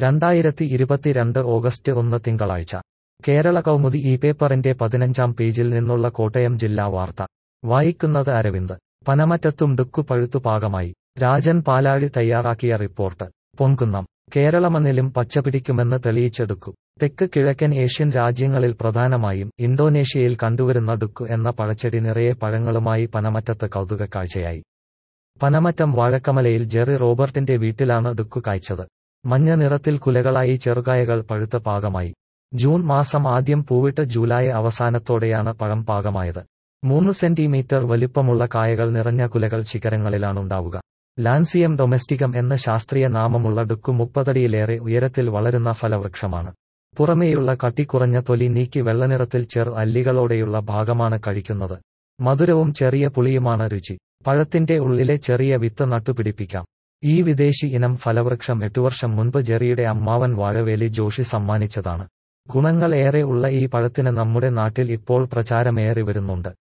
രണ്ടായിരത്തി ഇരുപത്തിരണ്ട് ഓഗസ്റ്റ് ഒന്ന് തിങ്കളാഴ്ച കേരള കൗമുദി ഈ പേപ്പറിന്റെ പതിനഞ്ചാം പേജിൽ നിന്നുള്ള കോട്ടയം ജില്ലാ വാർത്ത വായിക്കുന്നത് അരവിന്ദ് പനമറ്റത്തും ഡുക്കു പഴുത്തു പാകമായി രാജൻ പാലാഴി തയ്യാറാക്കിയ റിപ്പോർട്ട് പൊൻകുന്നം കേരളമണ്ണിലും പച്ചപിടിക്കുമെന്ന് തെളിയിച്ചെടുക്കു തെക്ക് കിഴക്കൻ ഏഷ്യൻ രാജ്യങ്ങളിൽ പ്രധാനമായും ഇന്തോനേഷ്യയിൽ കണ്ടുവരുന്ന ഡുക്കു എന്ന പഴച്ചെടി നിറയെ പഴങ്ങളുമായി പനമറ്റത്ത് കൗതുക കാഴ്ചയായി പനമറ്റം വാഴക്കമലയിൽ ജെറി റോബർട്ടിന്റെ വീട്ടിലാണ് ഡുക്കു കായ്ച്ചത് മഞ്ഞ നിറത്തിൽ കുലകളായി ചെറുകായകൾ പഴുത്ത പാകമായി ജൂൺ മാസം ആദ്യം പൂവിട്ട് ജൂലൈ അവസാനത്തോടെയാണ് പഴം പാകമായത് മൂന്ന് സെന്റിമീറ്റർ വലിപ്പമുള്ള കായകൾ നിറഞ്ഞ കുലകൾ ശിഖരങ്ങളിലാണുണ്ടാവുക ലാൻസിയം ഡൊമസ്റ്റിക്കം എന്ന ശാസ്ത്രീയ നാമമുള്ള ഡുക്കു മുപ്പതടിയിലേറെ ഉയരത്തിൽ വളരുന്ന ഫലവൃക്ഷമാണ് പുറമേയുള്ള കട്ടിക്കുറഞ്ഞ തൊലി നീക്കി വെള്ളനിറത്തിൽ ചെറു അല്ലികളോടെയുള്ള ഭാഗമാണ് കഴിക്കുന്നത് മധുരവും ചെറിയ പുളിയുമാണ് രുചി പഴത്തിന്റെ ഉള്ളിലെ ചെറിയ വിത്ത് നട്ടുപിടിപ്പിക്കാം ഈ വിദേശി ഇനം ഫലവൃക്ഷം എട്ടുവർഷം മുൻപ് ജെറിയുടെ അമ്മാവൻ വാഴവേലി ജോഷി സമ്മാനിച്ചതാണ് ഗുണങ്ങൾ ഏറെ ഉള്ള ഈ പഴത്തിന് നമ്മുടെ നാട്ടിൽ ഇപ്പോൾ പ്രചാരമേറി വരുന്നുണ്ട്